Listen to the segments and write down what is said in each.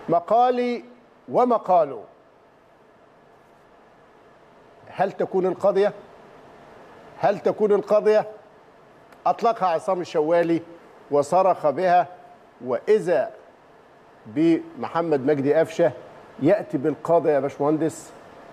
مقالي ومقاله هل تكون القضية؟ هل تكون القضية؟ أطلقها عصام الشوالي وصرخ بها وإذا بمحمد مجدي قفشة يأتي بالقاضي يا باشمهندس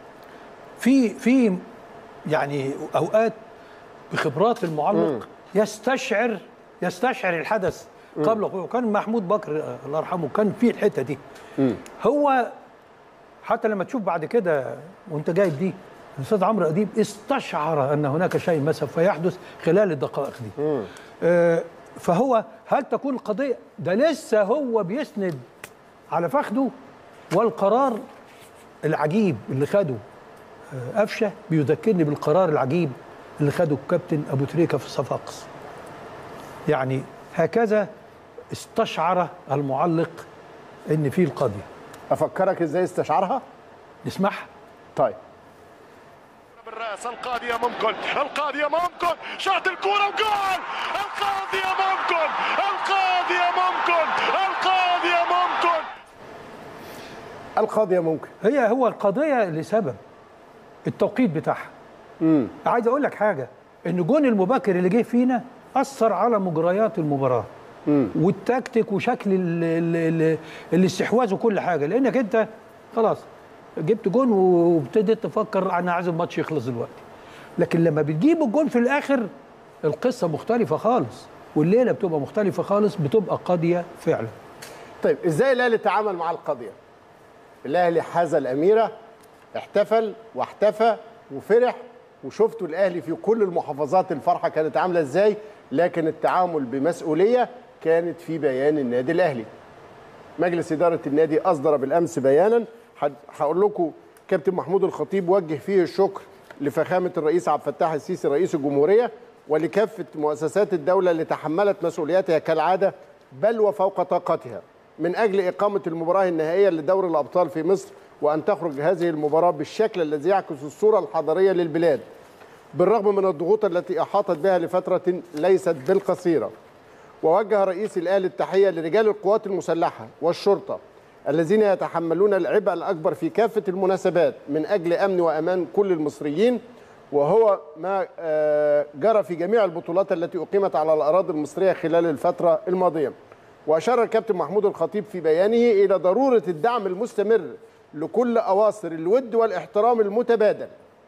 في في يعني اوقات بخبرات المعلق يستشعر يستشعر الحدث قبل وقوعه وكان محمود بكر آه، الله يرحمه كان في الحته دي هو حتى لما تشوف بعد كده وانت جايب دي الاستاذ عمرو اديب استشعر ان هناك شيء ما سوف يحدث خلال الدقائق دي آه، فهو هل تكون القضيه ده لسه هو بيسند على فخده والقرار العجيب اللي خده آه، قفشه بيذكرني بالقرار العجيب اللي خده الكابتن ابو تريكه في الصفاقس يعني هكذا استشعر المعلق ان في القضيه أفكرك إزاي استشعرها؟ نسمعها طيب بالراس القاضية ممكن القاضية ممكن شاط الكورة وجول القاضية ممكن القاضية ممكن القاضية ممكن القاضية ممكن هي هو القضيه لسبب التوقيت بتاعها عايز اقول لك حاجه ان جون المبكر اللي جه فينا اثر على مجريات المباراه والتكتيك وشكل ال ال ال الاستحواذ وكل حاجه لانك انت خلاص جبت جون وابتديت تفكر انا عايز الماتش يخلص دلوقتي لكن لما بتجيب الجون في الاخر القصه مختلفه خالص والليله بتبقى مختلفه خالص بتبقى قاضيه فعلا طيب ازاي الاهلي تعامل مع القضيه؟ الاهلي حاز الاميره احتفل واحتفى وفرح وشفتوا الاهلي في كل المحافظات الفرحه كانت عامله ازاي لكن التعامل بمسؤوليه كانت في بيان النادي الاهلي. مجلس اداره النادي اصدر بالامس بيانا هد- هقول لكم كابتن محمود الخطيب وجه فيه الشكر لفخامه الرئيس عبد الفتاح السيسي رئيس الجمهوريه ولكافه مؤسسات الدوله اللي تحملت مسؤولياتها كالعاده بل وفوق طاقتها من اجل اقامه المباراه النهائيه لدوري الابطال في مصر وان تخرج هذه المباراه بالشكل الذي يعكس الصوره الحضاريه للبلاد بالرغم من الضغوط التي احاطت بها لفتره ليست بالقصيره ووجه رئيس الاهلي التحيه لرجال القوات المسلحه والشرطه الذين يتحملون العبء الاكبر في كافه المناسبات من اجل امن وامان كل المصريين وهو ما آه، جرى في جميع البطولات التي اقيمت على الاراضي المصريه خلال الفتره الماضيه. واشار الكابتن محمود الخطيب في بيانه الى ضروره الدعم المستمر لكل اواصر الود والاحترام المتبادل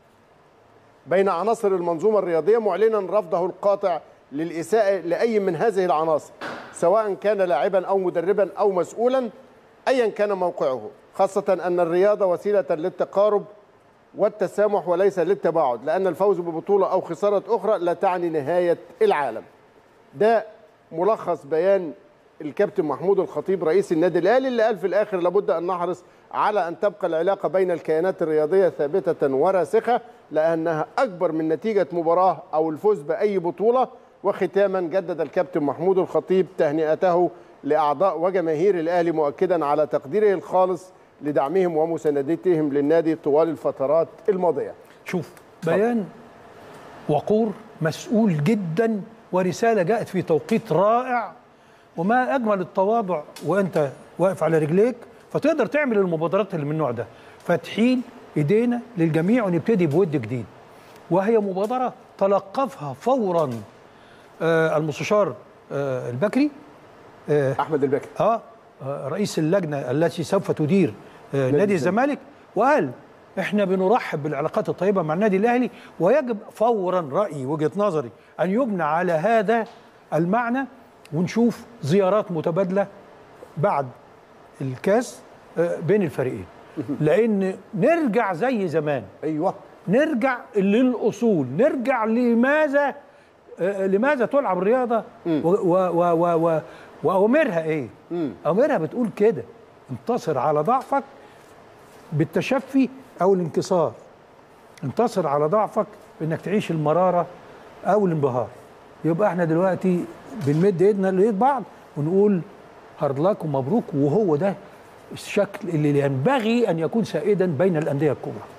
بين عناصر المنظومة الرياضية معلنا رفضه القاطع للإساءة لأي من هذه العناصر سواء كان لاعبا أو مدربا أو مسؤولا أيا كان موقعه خاصة أن الرياضة وسيلة للتقارب والتسامح وليس للتباعد لأن الفوز ببطولة أو خسارة أخرى لا تعني نهاية العالم ده ملخص بيان الكابتن محمود الخطيب رئيس النادي الاهلي اللي قال في الاخر لابد ان نحرص على ان تبقى العلاقه بين الكيانات الرياضيه ثابته وراسخه لانها اكبر من نتيجه مباراه او الفوز باي بطوله وختاما جدد الكابتن محمود الخطيب تهنئته لاعضاء وجماهير الاهلي مؤكدا على تقديره الخالص لدعمهم ومساندتهم للنادي طوال الفترات الماضيه شوف بيان وقور مسؤول جدا ورساله جاءت في توقيت رائع وما اجمل التواضع وانت واقف على رجليك فتقدر تعمل المبادرات اللي من النوع ده فاتحين ايدينا للجميع ونبتدي بود جديد وهي مبادره تلقفها فورا آه المستشار آه البكري آه احمد البكري اه آه، رئيس اللجنه التي سوف تدير آه، نادي الزمالك وقال احنا بنرحب بالعلاقات الطيبه مع النادي الاهلي ويجب فورا رايي وجهه نظري ان يبنى على هذا المعنى ونشوف زيارات متبادله بعد الكاس آه، بين الفريقين لان نرجع زي زمان ايوه نرجع للاصول نرجع لماذا آه، لماذا تلعب الرياضه و و و و و واوامرها ايه اوامرها بتقول كده انتصر على ضعفك بالتشفي او الانكسار انتصر على ضعفك بانك تعيش المراره او الانبهار يبقى احنا دلوقتي بنمد ايدنا لايد بعض ونقول هارد لك ومبروك وهو ده الشكل اللي ينبغي ان يكون سائدا بين الانديه الكبرى